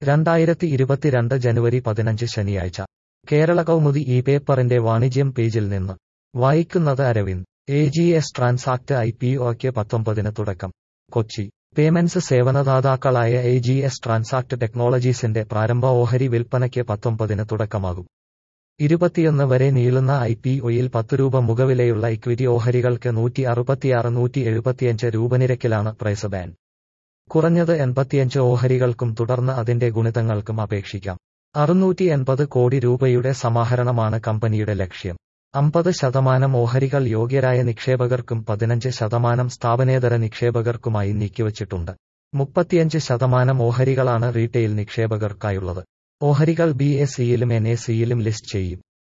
രണ്ടായിരത്തി ഇരുപത്തിരണ്ട് ജനുവരി പതിനഞ്ച് ശനിയാഴ്ച കേരള കൗമുദി ഈ പേപ്പറിന്റെ വാണിജ്യം പേജിൽ നിന്ന് വായിക്കുന്നത് Aravind A G S transact I P ഒക്ക് പത്തൊമ്പതിന് തുടക്കം കൊച്ചി പേയ്മെന്റ്സ് സേവനദാതാക്കളായ എ ജി എസ് ട്രാൻസാക്ട് ടെക്നോളജീസിന്റെ പ്രാരംഭ ഓഹരി വിൽപ്പനയ്ക്ക് പത്തൊമ്പതിന് തുടക്കമാകും ഇരുപത്തിയൊന്ന് വരെ നീളുന്ന ഐ പി ഒയിൽ പത്ത് രൂപ മുഖവിലയുള്ള ഇക്വിറ്റി ഓഹരികൾക്ക് നൂറ്റി അറുപത്തിയാറ് നൂറ്റി എഴുപത്തിയഞ്ച് രൂപ നിരക്കിലാണ് പ്രൈസ് ബാൻഡ് കുറഞ്ഞത് എൺപത്തിയഞ്ച് ഓഹരികൾക്കും തുടർന്ന് അതിന്റെ ഗുണിതങ്ങൾക്കും അപേക്ഷിക്കാം അറുന്നൂറ്റി എൺപത് കോടി രൂപയുടെ സമാഹരണമാണ് കമ്പനിയുടെ ലക്ഷ്യം അമ്പത് ശതമാനം ഓഹരികൾ യോഗ്യരായ നിക്ഷേപകർക്കും പതിനഞ്ച് ശതമാനം സ്ഥാപനേതര നിക്ഷേപകർക്കുമായി നീക്കിവച്ചിട്ടുണ്ട് മുപ്പത്തിയഞ്ച് ശതമാനം ഓഹരികളാണ് റീറ്റെയിൽ നിക്ഷേപകർക്കായുള്ളത് ഓഹരികൾ ബി എസ് സിയിലും എൻ എ സിയിലും ലിസ്റ്റ് ചെയ്യും